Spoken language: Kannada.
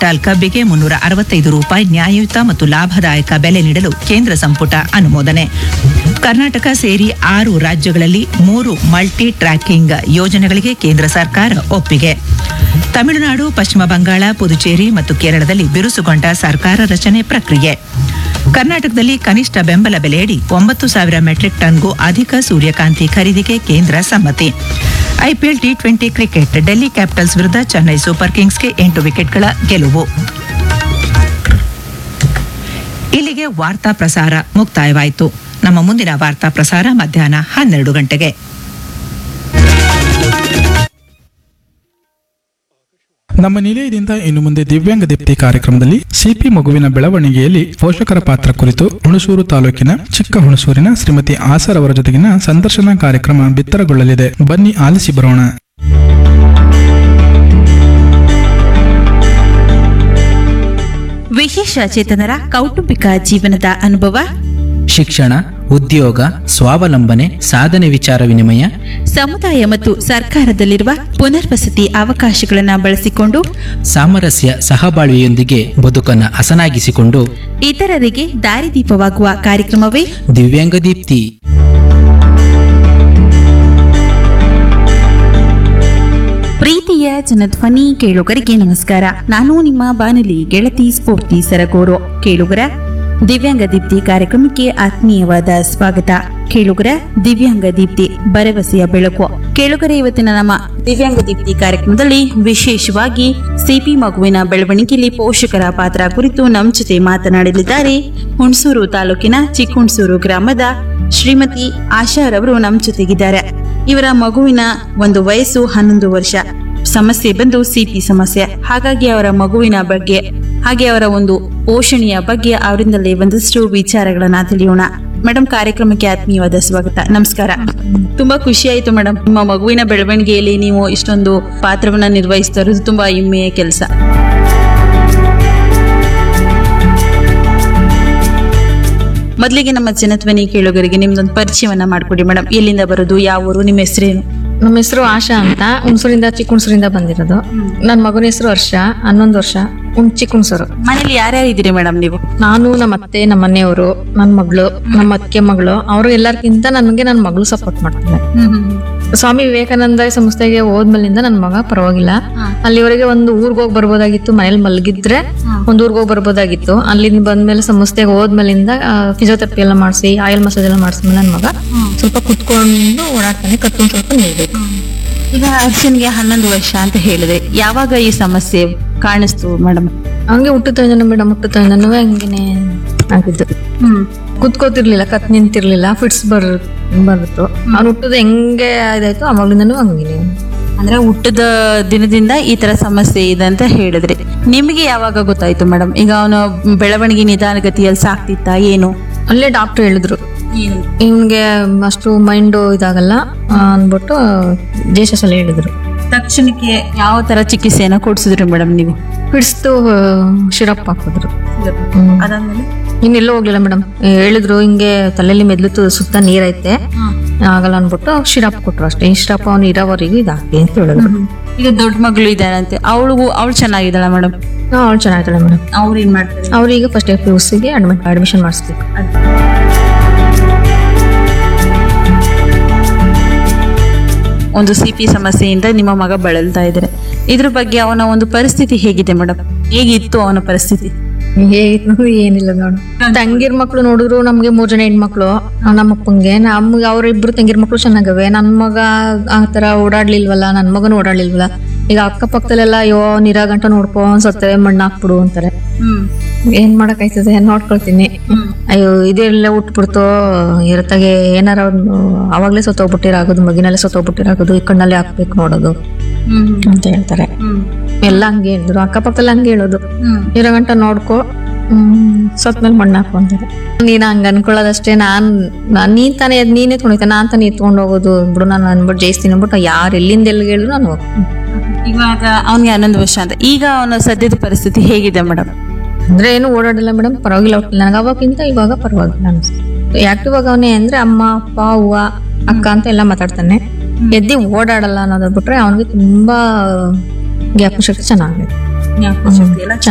ಕ್ವಿಂಟಾಲ್ ಕಬ್ಬಿಗೆ ಮುನ್ನೂರ ಅರವತ್ತೈದು ರೂಪಾಯಿ ನ್ಯಾಯಯುತ ಮತ್ತು ಲಾಭದಾಯಕ ಬೆಲೆ ನೀಡಲು ಕೇಂದ್ರ ಸಂಪುಟ ಅನುಮೋದನೆ ಕರ್ನಾಟಕ ಸೇರಿ ಆರು ರಾಜ್ಯಗಳಲ್ಲಿ ಮೂರು ಮಲ್ಟಿ ಟ್ರ್ಯಾಕಿಂಗ್ ಯೋಜನೆಗಳಿಗೆ ಕೇಂದ್ರ ಸರ್ಕಾರ ಒಪ್ಪಿಗೆ ತಮಿಳುನಾಡು ಪಶ್ಚಿಮ ಬಂಗಾಳ ಪುದುಚೇರಿ ಮತ್ತು ಕೇರಳದಲ್ಲಿ ಬಿರುಸುಗೊಂಡ ಸರ್ಕಾರ ರಚನೆ ಪ್ರಕ್ರಿಯೆ ಕರ್ನಾಟಕದಲ್ಲಿ ಕನಿಷ್ಠ ಬೆಂಬಲ ಬೆಲೆಯಡಿ ಒಂಬತ್ತು ಸಾವಿರ ಮೆಟ್ರಿಕ್ ಟನ್ಗೂ ಅಧಿಕ ಸೂರ್ಯಕಾಂತಿ ಖರೀದಿಗೆ ಕೇಂದ್ರ ಸಮ್ಮತಿ IPL T twenty cricket Delhi Capitals ವಿರುದ್ಧ ಚೆನ್ನೈ ಸೂಪರ್ ಕಿಂಗ್ಸ್ಗೆ ಎಂಟು ವಿಕೆಟ್ಗಳ ಗೆಲುವು ಇಲ್ಲಿಗೆ ವಾರ್ತಾ ಪ್ರಸಾರ ಮುಕ್ತಾಯವಾಯಿತು ನಮ್ಮ ಮುಂದಿನ ವಾರ್ತಾ ಪ್ರಸಾರ ಮಧ್ಯಾಹ್ನ ಹನ್ನೆರಡು ಗಂಟೆಗೆ ನಮ್ಮ ನಿಲಯದಿಂದ ಇನ್ನು ಮುಂದೆ ದಿವ್ಯಾಂಗ ದೀಪ್ತಿ ಕಾರ್ಯಕ್ರಮದಲ್ಲಿ ಸಿಪಿ ಮಗುವಿನ ಬೆಳವಣಿಗೆಯಲ್ಲಿ ಪೋಷಕರ ಪಾತ್ರ ಕುರಿತು ಹುಣಸೂರು ತಾಲೂಕಿನ ಚಿಕ್ಕ ಹುಣಸೂರಿನ ಶ್ರೀಮತಿ ಆಸರ್ ಅವರ ಜೊತೆಗಿನ ಸಂದರ್ಶನ ಕಾರ್ಯಕ್ರಮ ಬಿತ್ತರಗೊಳ್ಳಲಿದೆ ಬನ್ನಿ ಆಲಿಸಿ ಬರೋಣ ವಿಶೇಷ ಚೇತನರ ಕೌಟುಂಬಿಕ ಜೀವನದ ಅನುಭವ ಶಿಕ್ಷಣ ಉದ್ಯೋಗ ಸ್ವಾವಲಂಬನೆ ಸಾಧನೆ ವಿಚಾರ ವಿನಿಮಯ ಸಮುದಾಯ ಮತ್ತು ಸರ್ಕಾರದಲ್ಲಿರುವ ಪುನರ್ವಸತಿ ಅವಕಾಶಗಳನ್ನು ಬಳಸಿಕೊಂಡು ಸಾಮರಸ್ಯ ಸಹಬಾಳ್ವೆಯೊಂದಿಗೆ ಬದುಕನ್ನು ಹಸನಾಗಿಸಿಕೊಂಡು ಇತರರಿಗೆ ದಾರಿದೀಪವಾಗುವ ಕಾರ್ಯಕ್ರಮವೇ ದಿವ್ಯಾಂಗ ದೀಪ್ತಿ ಪ್ರೀತಿಯ ಜನಧ್ವನಿ ಕೇಳುಗರಿಗೆ ನಮಸ್ಕಾರ ನಾನು ನಿಮ್ಮ ಬಾನುಲಿ ಗೆಳತಿ ಸ್ಫೂರ್ತಿ ಸರಗೂರು ಕೇಳುಗರ ದಿವ್ಯಾಂಗ ದೀಪ್ತಿ ಕಾರ್ಯಕ್ರಮಕ್ಕೆ ಆತ್ಮೀಯವಾದ ಸ್ವಾಗತ ಕೇಳುಗರ ದಿವ್ಯಾಂಗ ದೀಪ್ತಿ ಭರವಸೆಯ ಬೆಳಕು ಕೇಳುಗರ ಇವತ್ತಿನ ನಮ್ಮ ದಿವ್ಯಾಂಗ ದೀಪ್ತಿ ಕಾರ್ಯಕ್ರಮದಲ್ಲಿ ವಿಶೇಷವಾಗಿ ಸಿಪಿ ಮಗುವಿನ ಬೆಳವಣಿಗೆಯಲ್ಲಿ ಪೋಷಕರ ಪಾತ್ರ ಕುರಿತು ನಮ್ಮ ಜೊತೆ ಮಾತನಾಡಲಿದ್ದಾರೆ ಹುಣಸೂರು ತಾಲೂಕಿನ ಚಿಕ್ಕಹುಣಸೂರು ಗ್ರಾಮದ ಶ್ರೀಮತಿ ಆಶಾರವರು ನಮ್ಮ ಜೊತೆಗಿದ್ದಾರೆ ಇವರ ಮಗುವಿನ ಒಂದು ವಯಸ್ಸು ಹನ್ನೊಂದು ವರ್ಷ ಸಮಸ್ಯೆ ಬಂದು ಸಿಪಿ ಸಮಸ್ಯೆ ಹಾಗಾಗಿ ಅವರ ಮಗುವಿನ ಬಗ್ಗೆ ಹಾಗೆ ಅವರ ಒಂದು ಪೋಷಣೆಯ ಬಗ್ಗೆ ಅವರಿಂದಲೇ ಒಂದಷ್ಟು ವಿಚಾರಗಳನ್ನ ತಿಳಿಯೋಣ ಮೇಡಮ್ ಕಾರ್ಯಕ್ರಮಕ್ಕೆ ಆತ್ಮೀಯವಾದ ಸ್ವಾಗತ ನಮಸ್ಕಾರ ತುಂಬಾ ಖುಷಿ ಆಯ್ತು ಮೇಡಮ್ ನಿಮ್ಮ ಮಗುವಿನ ಬೆಳವಣಿಗೆಯಲ್ಲಿ ನೀವು ಇಷ್ಟೊಂದು ಪಾತ್ರವನ್ನ ನಿರ್ವಹಿಸ್ತಾ ಇರೋದು ತುಂಬಾ ಹೆಮ್ಮೆಯ ಕೆಲಸ ಮೊದಲಿಗೆ ನಮ್ಮ ಜನಧ್ವನಿ ಕೇಳುಗರಿಗೆ ನಿಮ್ದೊಂದು ಪರಿಚಯವನ್ನ ಮಾಡ್ಕೊಡಿ ಮೇಡಮ್ ಎಲ್ಲಿಂದ ಬರೋದು ಯಾವ ಊರು ನಿಮ್ಮ ಹೆಸರೇನು ನಮ್ಮ ಹೆಸರು ಆಶಾ ಅಂತ ಹುಣಸೂರಿಂದ ಚಿಕ್ಕ ಹುಣಸೂರಿಂದ ಬಂದಿರೋದು ನನ್ನ ಮಗನ ಹೆಸರು ಹರ್ಷ ಹನ್ನೊಂದು ವರ್ಷ ಹುಣ್ ಚಿಕ್ಕ ಹುಣಸೂರು ಮನೇಲಿ ಯಾರ್ಯಾರು ಇದ್ದೀರಿ ಮೇಡಮ್ ನೀವು ನಾನು ನಮ್ಮ ಅತ್ತೆ ನಮ್ಮ ಮನೆಯವರು ನನ್ನ ಮಗಳು ನಮ್ಮ ಅಕ್ಕೆ ಮಗಳು ಅವರು ಎಲ್ಲರಿಗಿಂತ ನನಗೆ ನನ್ನ ಮಗಳು ಸಪೋರ್ಟ್ ಮಾಡ್ತಾರೆ ಸ್ವಾಮಿ ವಿವೇಕಾನಂದ ಸಂಸ್ಥೆಗೆ ಹೋದ್ಮೇಲಿಂದ ನನ್ನ ಮಗ ಪರವಾಗಿಲ್ಲ ಅಲ್ಲಿವರೆಗೆ ಒಂದು ಊರ್ಗ್ ಹೋಗಿ ಬರ್ಬೋದಾಗಿತ್ತು ಮನೇಲಿ ಮಲಗಿದ್ರೆ ಒಂದ್ ಊರ್ಗ್ ಹೋಗಿ ಬರ್ಬೋದಾಗಿತ್ತು ಅಲ್ಲಿಂದ ಬಂದ್ಮೇಲೆ ಸಂಸ್ಥೆಗೆ ಹೋದ್ಮೇಲಿಂದ ಫಿಸಿಯೋಥೆರಪಿ ಎಲ್ಲ ಮಾಡಿಸಿ ಆಯಿಲ್ ಮಸಾಜ್ ಎಲ್ಲ ಮಾಡಿಸ್ಮೇಲೆ ನನ್ನ ಮಗ ಸ್ವಲ್ಪ ಕುತ್ಕೊಂಡು ಓಡಾಡ್ತಾನೆ ಕತ್ಕೊಂಡು ಸ್ವಲ್ಪ ನಿಲ್ಬೇಕು ಈಗ ಅರ್ಜುನ್ಗೆ ಹನ್ನೊಂದು ವರ್ಷ ಅಂತ ಹೇಳಿದೆ ಯಾವಾಗ ಈ ಸಮಸ್ಯೆ ಕಾಣಿಸ್ತು ಮೇಡಮ್ ಹಂಗೆ ಹುಟ್ಟುತ್ತಂಜನ ಮೇಡಮ್ ಹುಟ್ಟುತ್ತಂಜನೂ ಹಂಗೇನೆ ಆಗಿದ್ದು ಕುತ್ಕೋತಿರ್ಲಿಲ್ಲ ಕತ್ ನಿಂತಿರ್ಲಿಲ್ಲ ಫಿಟ್ಸ್ ಬರ್ ಬರುತ್ತು ಅವ್ನು ಹುಟ್ಟದ ಹೆಂಗೆ ಇದಾಯ್ತು ಅವಾಗ್ಲಿಂದನೂ ಹಂಗೇನೆ ಅಂದ್ರೆ ಹುಟ್ಟದ ದಿನದಿಂದ ಈ ತರ ಸಮಸ್ಯೆ ಇದೆ ಅಂತ ಹೇಳಿದ್ರಿ ನಿಮಗೆ ಯಾವಾಗ ಗೊತ್ತಾಯ್ತು ಮೇಡಮ್ ಈಗ ಅವನ ಬೆಳವಣಿಗೆ ನಿಧಾನಗತಿಯಲ್ಲಿ ಸಾಕ್ತಿತ್ತ ಏನು ಅಲ್ಲೇ ಡಾಕ್ಟರ್ ಹೇಳಿದ್ರು ಇವ್ನಿಗೆ ಅಷ್ಟು ಮೈಂಡು ಇದಾಗಲ್ಲ ಆ, ಅಂದ್ಬಿಟ್ಟು ಜೇಸಸ್ ಅಲ್ಲಿ ಹೇಳಿದ್ರು ತಕ್ಷಣಕ್ಕೆ ಯಾವ ತರ ಚಿಕಿತ್ಸೆಯನ್ನ ಕೊಡ್ಸಿದ್ರಿ ಮೇಡಮ್ ನೀವು ಫಿಟ್ಸ್ದು ಶಿರಪ್ ಹಾಕಿದ್ರು ಅದಾದ್ಮೇಲೆ ಇನ್ನೆಲ್ಲೋ ಹೋಗ್ಲಿಲ್ಲ ಮೇಡಮ್ ಹೇಳಿದ್ರು ಹಿಂಗೆ ತಲೆಯಲ್ಲಿ ಮೆದ್ಲು ಸುತ್ತ ನೀರೈತೆ ಆಗಲ್ಲ ಅನ್ಬಿಟ್ಟು ಶಿರಪ್ ಕೊಟ್ರು ಅಷ್ಟೇ ಈ ಶಿರಪ್ ಅವ್ನು ಇರೋವರೆಗೂ ಇದಾಕಿ ಅಂತ ಹೇಳಿದ್ರು ಈಗ ದೊಡ್ಡ ಮಗಳು ಇದ್ದಾಳಂತೆ ಅವಳು ಅವಳು ಚೆನ್ನಾಗಿದ್ದಾಳ ಮೇಡಮ್ ಅವ್ಳು ಚೆನ್ನಾಗಿದ್ದಾಳೆ ಮೇಡಮ್ ಅವ್ರು ಏನ್ ಮಾಡ್ತಾರೆ ಅವ್ರೀಗ ಫಸ್ಟ್ ಪಿ ಯು ಸಿಗೆ ಅಡ್ಮಿಟ್ ಅಡ್ಮಿಷನ್ ಮಾಡಿಸ್ಬೇಕು ಒಂದು ಸಿ ಪಿ ಸಮಸ್ಯೆಯಿಂದ ನಿಮ್ಮ ಮಗ ಬಳಲ್ತಾ ಇದ್ದಾರೆ ಇದ್ರ ಬಗ್ಗೆ ಅವನ ಒಂದು ಪರಿಸ್ಥಿತಿ ಹೇಗಿದೆ ಮೇಡಮ್ ಹೇಗಿತ್ತು ಅವನ ಪರಿಸ್ಥಿತಿ ಹೇಗಿತ್ತು ಏನಿಲ್ಲ ನೋಡು ತಂಗಿರ್ ಮಕ್ಳು ನೋಡಿದ್ರು ನಮ್ಗೆ ಮೂರ್ ಜನ ಹೆಣ್ಮಕ್ಳು ನಮ್ಮ ಅಪ್ಪಂಗೆ ನಮ್ಗೆ ಅವ್ರಿಬ್ರು ತಂಗಿರ್ ಮಕ್ಳು ಚೆನ್ನಾಗವೆ ನನ್ ಮಗ ಆ ತರ ಓಡಾಡ್ಲಿಲ್ವಲ್ಲ ನನ್ ಮಗನು ಓಡಾಡ್ಲಿಲ್ವಲ್ಲ ಈಗ ಅಕ್ಕಪಕ್ಕದಲ್ಲೆಲ್ಲ ಅಯ್ಯೋ ನೀರಾ ಗಂಟ ನೋಡ್ಕೊ ಸತ್ತರೆ ಮಣ್ಣು ಹಾಕ್ಬಿಡು ಅಂತಾರೆ ಏನ್ ಮಾಡಕ್ಕಾಯ್ತದೆ ನೋಡ್ಕೊಳ್ತೀನಿ ಅಯ್ಯೋ ಇದೆಲ್ಲ ಉಟ್ಬಿಡ್ತು ಇರತ್ತಾಗೆ ಏನಾರ ಒಂದು ಅವಾಗ್ಲೇ ಸತ್ತೋಗ್ಬಿಟ್ಟಿರಾಗೋದು ಮಗಿನಲ್ಲೇ ಸತ್ತೋಗ್ಬಿಟ್ಟಿರಾಗೋದು ಈ ಕಣ್ಣಲ್ಲೇ ಹಾಕ್ಬೇಕು ನೋಡೋದು ಅಂತ ಹೇಳ್ತಾರೆ ಎಲ್ಲ ಹಂಗೆ ಹೇಳಿದ್ರು ಅಕ್ಕಪಕ್ಕದಲ್ಲಿ ಹಂಗೆ ಹೇಳೋದು ಇರೋ ಗಂಟ ನೋಡ್ಕೊ ಹ್ಮ್ ಸತ್ಮೇಲೆ ಮಣ್ಣು ಹಾಕು ಅಂತಾರೆ ನೀನ್ ಹಂಗ ಅನ್ಕೊಳ್ಳೋದಷ್ಟೇ ನಾನ್ ನಾನ್ ನೀನ್ ತಾನೇ ಎದ್ ನೀನೇ ತೊಳಿತ ನಾನ್ ತಾನೇ ಎತ್ಕೊಂಡು ಹೋಗೋದು ಬಿಡು ನಾನು ಅನ್ಬಿಟ್ಟು ಜಯಿಸ್ತೀನಿ ಅಂದ್ಬಿಟ್ಟು ಯಾರು ಎಲ್ಲಿಂದ ಎಲ್ಲಿಗೆ ಹೇಳಿದ್ರು ನಾನು ಹೋಗ್ತೀನಿ ಇವಾಗ ಅವನಿಗೆ ಹನ್ನೊಂದು ವರ್ಷ ಅಂತ ಈಗ ಅವನ ಸದ್ಯದ ಪರಿಸ್ಥಿತಿ ಹೇಗಿದೆ ಮೇಡಮ್ ಅಂದ್ರೆ ಏನು ಓಡಾಡಿಲ್ಲ ಮೇಡಮ್ ಪರವಾಗಿಲ್ಲ ಒಟ್ಟಿಲ್ಲ ನನಗೆ ಅವಾಗಿಂತ ಇವಾಗ ಪರವಾಗಿಲ್ಲ ಅನಿಸ್ತು ಆಕ್ಟಿವ್ ಆಗವನೇ ಅಂದ್ರೆ ಅಮ್ಮ ಅಪ್ಪ ಅವ್ವ ಅಕ್ಕ ಅಂತ ಎಲ್ಲ ಮಾತಾಡ್ತಾನೆ ಎದ್ದಿ ಓಡಾಡಲ್ಲ ಅನ್ನೋದು ಬಿಟ್ರೆ ಅವನಿಗೆ ತುಂಬಾ ಜ್ಞಾಪಕ ಶಕ್ತಿ ಚೆನ್ನಾಗಿದೆ ಜ್ಞಾಪಕ ಶಕ್ತಿ ಎಲ್ಲ